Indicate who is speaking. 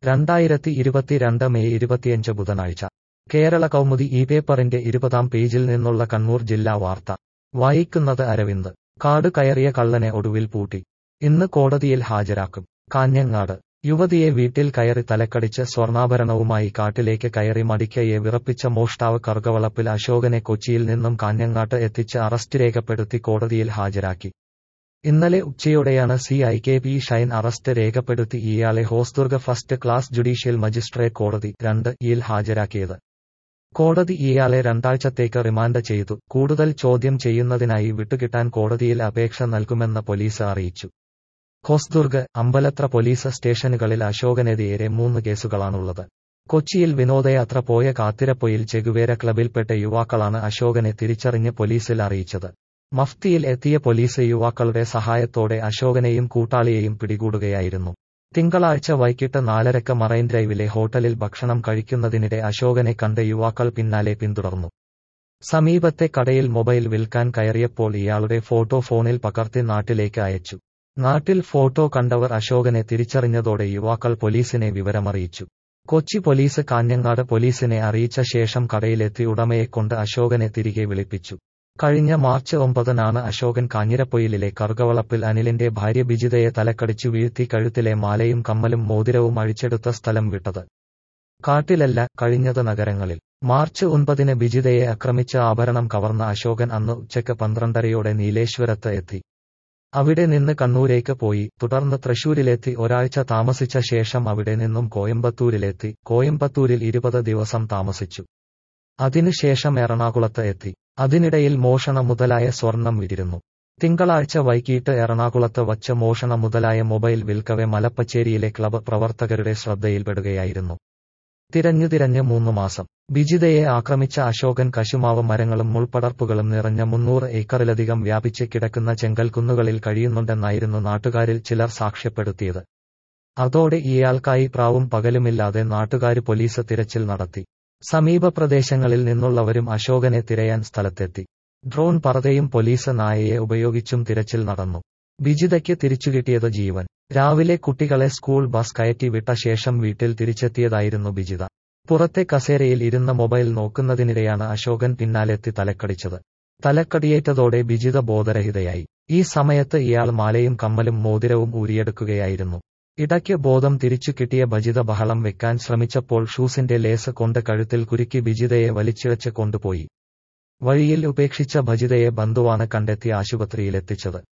Speaker 1: രണ്ടായിരത്തി ഇരുപത്തിരണ്ട് മെയ് ഇരുപത്തിയഞ്ച് ബുധനാഴ്ച കേരള കൗമുദി ഈ പേപ്പറിന്റെ ഇരുപതാം പേജിൽ നിന്നുള്ള കണ്ണൂർ ജില്ലാ വാർത്ത വായിക്കുന്നത് അരവിന്ദ് കാട് കയറിയ കള്ളനെ ഒടുവിൽ പൂട്ടി ഇന്ന് കോടതിയിൽ ഹാജരാക്കും കാഞ്ഞങ്ങാട് യുവതിയെ വീട്ടിൽ കയറി തലക്കടിച്ച് സ്വർണ്ണാഭരണവുമായി കാട്ടിലേക്ക് കയറി മടിക്കയെ വിറപ്പിച്ച മോഷ്ടാവ് കറുകവളപ്പിൽ അശോകനെ കൊച്ചിയിൽ നിന്നും കാഞ്ഞങ്ങാട്ട് എത്തിച്ച് അറസ്റ്റ് രേഖപ്പെടുത്തി കോടതിയിൽ ഹാജരാക്കി ഇന്നലെ ഉച്ചയോടെയാണ് C I K P Shine arrest രേഖപ്പെടുത്തി ഇയാളെ Hosdurg first class judicial magistrate കോടതി രണ്ട് ഇയിൽ ഹാജരാക്കിയത് കോടതി ഇയാളെ രണ്ടാഴ്ചത്തേക്ക് റിമാൻഡ് ചെയ്തു കൂടുതൽ ചോദ്യം ചെയ്യുന്നതിനായി വിട്ടുകിട്ടാൻ കോടതിയിൽ അപേക്ഷ നൽകുമെന്ന് പോലീസ് അറിയിച്ചു ഹോസ്ദുർഗ് അമ്പലത്ര പോലീസ് സ്റ്റേഷനുകളിൽ അശോകനെതിരെ മൂന്ന് കേസുകളാണുള്ളത് കൊച്ചിയിൽ വിനോദയാത്ര പോയ കാത്തിരപ്പൊയിൽ ചെഗുവേര ക്ലബിൽപ്പെട്ട യുവാക്കളാണ് അശോകനെ തിരിച്ചറിഞ്ഞ് പോലീസിൽ അറിയിച്ചത് മഫ്തിയിൽ എത്തിയ പോലീസ് യുവാക്കളുടെ സഹായത്തോടെ അശോകനെയും കൂട്ടാളിയെയും പിടികൂടുകയായിരുന്നു തിങ്കളാഴ്ച വൈകിട്ട് നാലരക്ക് മറൈൻ ഡ്രൈവിലെ ഹോട്ടലിൽ ഭക്ഷണം കഴിക്കുന്നതിനിടെ അശോകനെ കണ്ട യുവാക്കൾ പിന്നാലെ പിന്തുടർന്നു സമീപത്തെ കടയിൽ മൊബൈൽ വിൽക്കാൻ കയറിയപ്പോൾ ഇയാളുടെ ഫോട്ടോ ഫോണിൽ പകർത്തി നാട്ടിലേക്ക് അയച്ചു നാട്ടിൽ ഫോട്ടോ കണ്ടവർ അശോകനെ തിരിച്ചറിഞ്ഞതോടെ യുവാക്കൾ പോലീസിനെ വിവരമറിയിച്ചു കൊച്ചി പോലീസ് കാഞ്ഞങ്ങാട് പോലീസിനെ അറിയിച്ച ശേഷം കടയിലെത്തി ഉടമയെക്കൊണ്ട് അശോകനെ തിരികെ വിളിപ്പിച്ചു കഴിഞ്ഞ മാർച്ച് ഒമ്പതിനാണ് അശോകൻ കാഞ്ഞിരപ്പൊയിലിലെ കറുകവളപ്പിൽ അനിലിന്റെ ഭാര്യ ബിജിതയെ തലക്കടിച്ചു വീഴ്ത്തി കഴുത്തിലെ മാലയും കമ്മലും മോതിരവും അഴിച്ചെടുത്ത സ്ഥലം വിട്ടത് കാട്ടിലല്ല കഴിഞ്ഞത് നഗരങ്ങളിൽ മാർച്ച് ഒൻപതിന് ബിജിതയെ ആക്രമിച്ച ആഭരണം കവർന്ന അശോകൻ അന്ന് ഉച്ചയ്ക്ക് പന്ത്രണ്ടരയോടെ നീലേശ്വരത്ത് എത്തി അവിടെ നിന്ന് കണ്ണൂരേക്ക് പോയി തുടർന്ന് തൃശൂരിലെത്തി ഒരാഴ്ച താമസിച്ച ശേഷം അവിടെ നിന്നും കോയമ്പത്തൂരിലെത്തി കോയമ്പത്തൂരിൽ ഇരുപത് ദിവസം താമസിച്ചു അതിനുശേഷം എറണാകുളത്ത് എത്തി അതിനിടയിൽ മോഷണ മുതലായ സ്വർണം വിരിരുന്നു തിങ്കളാഴ്ച വൈകിട്ട് എറണാകുളത്ത് വച്ച് മോഷണ മുതലായ മൊബൈൽ വിൽക്കവെ മലപ്പച്ചേരിയിലെ ക്ലബ് പ്രവർത്തകരുടെ ശ്രദ്ധയിൽപ്പെടുകയായിരുന്നു തിരഞ്ഞു തിരഞ്ഞ് മൂന്ന് മാസം ബിജിതയെ ആക്രമിച്ച അശോകൻ കശുമാവ് മരങ്ങളും മുൾപടർപ്പുകളും നിറഞ്ഞ മുന്നൂറ് ഏക്കറിലധികം വ്യാപിച്ച് കിടക്കുന്ന ചെങ്കൽ കുന്നുകളിൽ കഴിയുന്നുണ്ടെന്നായിരുന്നു നാട്ടുകാരിൽ ചിലർ സാക്ഷ്യപ്പെടുത്തിയത് അതോടെ ഇയാൾക്കായി പ്രാവും പകലുമില്ലാതെ നാട്ടുകാര് പോലീസ് തിരച്ചിൽ നടത്തി സമീപ പ്രദേശങ്ങളിൽ നിന്നുള്ളവരും അശോകനെ തിരയാൻ സ്ഥലത്തെത്തി ഡ്രോൺ പറതയും പോലീസ് നായയെ ഉപയോഗിച്ചും തിരച്ചിൽ നടന്നു ബിജിതയ്ക്ക് തിരിച്ചുകിട്ടിയത് ജീവൻ രാവിലെ കുട്ടികളെ സ്കൂൾ ബസ് കയറ്റി വിട്ട ശേഷം വീട്ടിൽ തിരിച്ചെത്തിയതായിരുന്നു ബിജിത പുറത്തെ കസേരയിൽ ഇരുന്ന മൊബൈൽ നോക്കുന്നതിനിടെയാണ് അശോകൻ പിന്നാലെത്തി തലക്കടിച്ചത് തലക്കടിയേറ്റതോടെ ബിജിത ബോധരഹിതയായി ഈ സമയത്ത് ഇയാൾ മാലയും കമ്മലും മോതിരവും ഊരിയെടുക്കുകയായിരുന്നു ഇടയ്ക്ക് ബോധം തിരിച്ചു കിട്ടിയ ബജിത ബഹളം വെക്കാൻ ശ്രമിച്ചപ്പോൾ ഷൂസിന്റെ ലേസ് കൊണ്ട് കഴുത്തിൽ കുരുക്കി ബിജിതയെ വലിച്ചിഴച്ച് കൊണ്ടുപോയി വഴിയിൽ ഉപേക്ഷിച്ച ഭജിതയെ ബന്ധുവാണ് കണ്ടെത്തി ആശുപത്രിയിലെത്തിച്ചത്